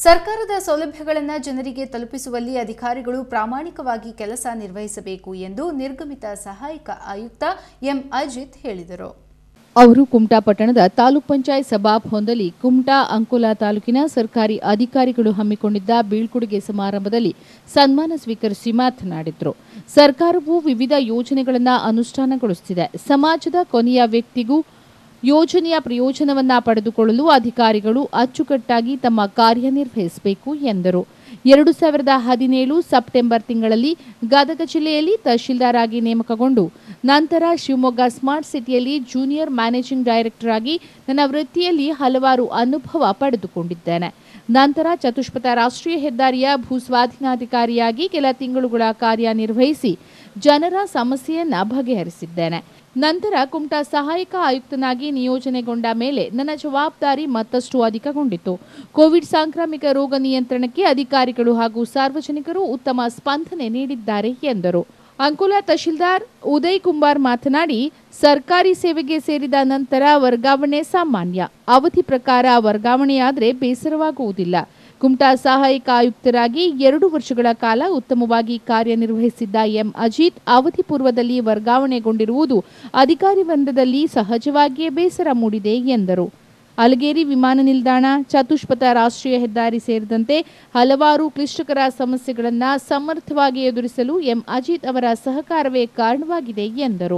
ಸರ್ಕಾರದ ಸೌಲಭ್ಯಗಳನ್ನು ಜನರಿಗೆ ತಲುಪಿಸುವಲ್ಲಿ ಅಧಿಕಾರಿಗಳು ಪ್ರಾಮಾಣಿಕವಾಗಿ ಕೆಲಸ ನಿರ್ವಹಿಸಬೇಕು ಎಂದು ನಿರ್ಗಮಿತ ಸಹಾಯಕ ಆಯುಕ್ತ ಎಂ ಅಜಿತ್ ಹೇಳಿದರು ಅವರು ಕುಮಟಾ ಪಟ್ಟಣದ ತಾಲೂಕ್ ಪಂಚಾಯತ್ ಸಭಾಭವನದಲ್ಲಿ ಕುಮಟಾ ಅಂಕೋಲಾ ತಾಲೂಕಿನ ಸರ್ಕಾರಿ ಅಧಿಕಾರಿಗಳು ಹಮ್ಮಿಕೊಂಡಿದ್ದ ಬೀಳ್ಕೊಡುಗೆ ಸಮಾರಂಭದಲ್ಲಿ ಸನ್ಮಾನ ಸ್ವೀಕರಿಸಿ ಮಾತನಾಡಿದರು ಸರ್ಕಾರವು ವಿವಿಧ ಯೋಜನೆಗಳನ್ನು ಅನುಷ್ಠಾನಗೊಳಿಸುತ್ತಿದೆ ಸಮಾಜದ ಕೊನೆಯ ವ್ಯಕ್ತಿಗೂ ಯೋಜನೆಯ ಪ್ರಯೋಜನವನ್ನ ಪಡೆದುಕೊಳ್ಳಲು ಅಧಿಕಾರಿಗಳು ಅಚ್ಚುಕಟ್ಟಾಗಿ ತಮ್ಮ ಕಾರ್ಯನಿರ್ವಹಿಸಬೇಕು ಎಂದರು ಎರಡು ಸಾವಿರದ ಹದಿನೇಳು ಸೆಪ್ಟೆಂಬರ್ ತಿಂಗಳಲ್ಲಿ ಗದಗ ಜಿಲ್ಲೆಯಲ್ಲಿ ತಹಶೀಲ್ದಾರ್ ಆಗಿ ನೇಮಕಗೊಂಡು ನಂತರ ಶಿವಮೊಗ್ಗ ಸ್ಮಾರ್ಟ್ ಸಿಟಿಯಲ್ಲಿ ಜೂನಿಯರ್ ಮ್ಯಾನೇಜಿಂಗ್ ಡೈರೆಕ್ಟರ್ ಆಗಿ ನನ್ನ ವೃತ್ತಿಯಲ್ಲಿ ಹಲವಾರು ಅನುಭವ ಪಡೆದುಕೊಂಡಿದ್ದೇನೆ ನಂತರ ಚತುಷ್ಪಥ ರಾಷ್ಟ್ರೀಯ ಹೆದ್ದಾರಿಯ ಭೂಸ್ವಾಧೀನಾಧಿಕಾರಿಯಾಗಿ ಕೆಲ ತಿಂಗಳುಗಳ ಕಾರ್ಯನಿರ್ವಹಿಸಿ ಜನರ ಸಮಸ್ಯೆಯನ್ನ ಬಗೆಹರಿಸಿದ್ದೇನೆ ನಂತರ ಕುಮಟಾ ಸಹಾಯಕ ಆಯುಕ್ತನಾಗಿ ನಿಯೋಜನೆಗೊಂಡ ಮೇಲೆ ನನ್ನ ಜವಾಬ್ದಾರಿ ಮತ್ತಷ್ಟು ಅಧಿಕಗೊಂಡಿತು ಕೋವಿಡ್ ಸಾಂಕ್ರಾಮಿಕ ರೋಗ ನಿಯಂತ್ರಣಕ್ಕೆ ಅಧಿಕಾರಿಗಳು ಹಾಗೂ ಸಾರ್ವಜನಿಕರು ಉತ್ತಮ ಸ್ಪಂದನೆ ನೀಡಿದ್ದಾರೆ ಎಂದರು ಅಂಕೋಲಾ ತಹಶೀಲ್ದಾರ್ ಉದಯ್ ಕುಂಬಾರ್ ಮಾತನಾಡಿ ಸರ್ಕಾರಿ ಸೇವೆಗೆ ಸೇರಿದ ನಂತರ ವರ್ಗಾವಣೆ ಸಾಮಾನ್ಯ ಅವಧಿ ಪ್ರಕಾರ ವರ್ಗಾವಣೆಯಾದರೆ ಬೇಸರವಾಗುವುದಿಲ್ಲ ಕುಮಟಾ ಸಹಾಯಕ ಆಯುಕ್ತರಾಗಿ ಎರಡು ವರ್ಷಗಳ ಕಾಲ ಉತ್ತಮವಾಗಿ ಕಾರ್ಯನಿರ್ವಹಿಸಿದ್ದ ಎಂ ಅಜಿತ್ ಅವಧಿ ಪೂರ್ವದಲ್ಲಿ ವರ್ಗಾವಣೆಗೊಂಡಿರುವುದು ಅಧಿಕಾರಿ ವೃಂದದಲ್ಲಿ ಸಹಜವಾಗಿಯೇ ಬೇಸರ ಮೂಡಿದೆ ಎಂದರು ಅಲಗೇರಿ ವಿಮಾನ ನಿಲ್ದಾಣ ಚತುಷ್ಪಥ ರಾಷ್ಟ್ರೀಯ ಹೆದ್ದಾರಿ ಸೇರಿದಂತೆ ಹಲವಾರು ಕ್ಲಿಷ್ಟಕರ ಸಮಸ್ಯೆಗಳನ್ನು ಸಮರ್ಥವಾಗಿ ಎದುರಿಸಲು ಎಂ ಅಜಿತ್ ಅವರ ಸಹಕಾರವೇ ಕಾರಣವಾಗಿದೆ ಎಂದರು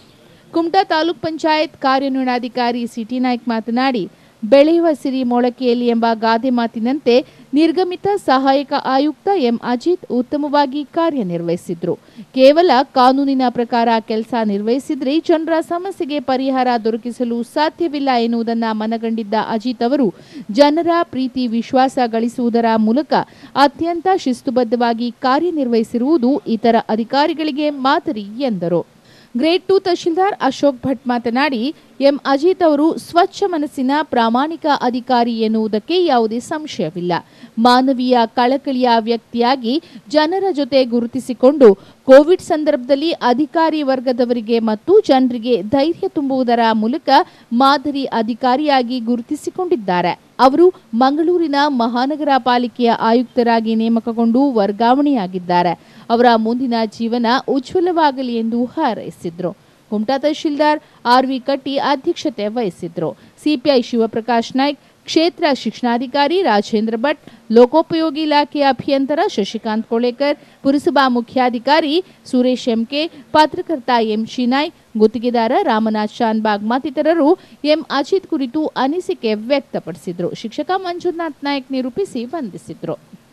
ಕುಮಟಾ ತಾಲೂಕ್ ಪಂಚಾಯತ್ ಕಾರ್ಯನಿರ್ವಹಣಾಧಿಕಾರಿ ಸಿಟಿ ನಾಯ್ಕ್ ಮಾತನಾಡಿ ಬೆಳೆಯುವ ಸಿರಿ ಮೊಳಕೆಯಲ್ಲಿ ಎಂಬ ಗಾದೆ ಮಾತಿನಂತೆ ನಿರ್ಗಮಿತ ಸಹಾಯಕ ಆಯುಕ್ತ ಎಂ ಅಜಿತ್ ಉತ್ತಮವಾಗಿ ಕಾರ್ಯನಿರ್ವಹಿಸಿದ್ರು ಕೇವಲ ಕಾನೂನಿನ ಪ್ರಕಾರ ಕೆಲಸ ನಿರ್ವಹಿಸಿದ್ರೆ ಜನರ ಸಮಸ್ಯೆಗೆ ಪರಿಹಾರ ದೊರಕಿಸಲು ಸಾಧ್ಯವಿಲ್ಲ ಎನ್ನುವುದನ್ನ ಮನಗಂಡಿದ್ದ ಅಜಿತ್ ಅವರು ಜನರ ಪ್ರೀತಿ ವಿಶ್ವಾಸ ಗಳಿಸುವುದರ ಮೂಲಕ ಅತ್ಯಂತ ಶಿಸ್ತುಬದ್ಧವಾಗಿ ಕಾರ್ಯನಿರ್ವಹಿಸಿರುವುದು ಇತರ ಅಧಿಕಾರಿಗಳಿಗೆ ಮಾದರಿ ಎಂದರು ಗ್ರೇಡ್ ಟು ತಹಶೀಲ್ದಾರ್ ಅಶೋಕ್ ಭಟ್ ಮಾತನಾಡಿ ಎಂ ಅಜಿತ್ ಅವರು ಸ್ವಚ್ಛ ಮನಸ್ಸಿನ ಪ್ರಾಮಾಣಿಕ ಅಧಿಕಾರಿ ಎನ್ನುವುದಕ್ಕೆ ಯಾವುದೇ ಸಂಶಯವಿಲ್ಲ ಮಾನವೀಯ ಕಳಕಳಿಯ ವ್ಯಕ್ತಿಯಾಗಿ ಜನರ ಜೊತೆ ಗುರುತಿಸಿಕೊಂಡು ಕೋವಿಡ್ ಸಂದರ್ಭದಲ್ಲಿ ಅಧಿಕಾರಿ ವರ್ಗದವರಿಗೆ ಮತ್ತು ಜನರಿಗೆ ಧೈರ್ಯ ತುಂಬುವುದರ ಮೂಲಕ ಮಾದರಿ ಅಧಿಕಾರಿಯಾಗಿ ಗುರುತಿಸಿಕೊಂಡಿದ್ದಾರೆ ಅವರು ಮಂಗಳೂರಿನ ಮಹಾನಗರ ಪಾಲಿಕೆಯ ಆಯುಕ್ತರಾಗಿ ನೇಮಕಗೊಂಡು ವರ್ಗಾವಣೆಯಾಗಿದ್ದಾರೆ ಅವರ ಮುಂದಿನ ಜೀವನ ಉಜ್ವಲವಾಗಲಿ ಎಂದು ಹಾರೈಸಿದ್ರು ಕುಮಟಾ ತಹಶೀಲ್ದಾರ್ ಆರ್ ವಿ ಕಟ್ಟಿ ಅಧ್ಯಕ್ಷತೆ ವಹಿಸಿದ್ರು ಸಿಪಿಐ ಶಿವಪ್ರಕಾಶ್ ನಾಯ್ಕ್ ಕ್ಷೇತ್ರ ಶಿಕ್ಷಣಾಧಿಕಾರಿ ರಾಜೇಂದ್ರ ಭಟ್ ಲೋಕೋಪಯೋಗಿ ಇಲಾಖೆಯ ಅಭಿಯಂತರ ಶಶಿಕಾಂತ್ ಕೋಳೇಕರ್ ಪುರಸಭಾ ಮುಖ್ಯಾಧಿಕಾರಿ ಸುರೇಶ್ ಎಂಕೆ ಪತ್ರಕರ್ತ ಎಂ ಶಿನಾಯ್ ಗುತ್ತಿಗೆದಾರ ರಾಮನಾಥ್ ಶಾನ್ಬಾಗ್ ಮತ್ತಿತರರು ಎಂ ಅಜಿತ್ ಕುರಿತು ಅನಿಸಿಕೆ ವ್ಯಕ್ತಪಡಿಸಿದ್ರು ಶಿಕ್ಷಕ ಮಂಜುನಾಥ್ ನಾಯ್ಕ್ ನಿರೂಪಿಸಿ ವಂದಿಸಿದ್ರು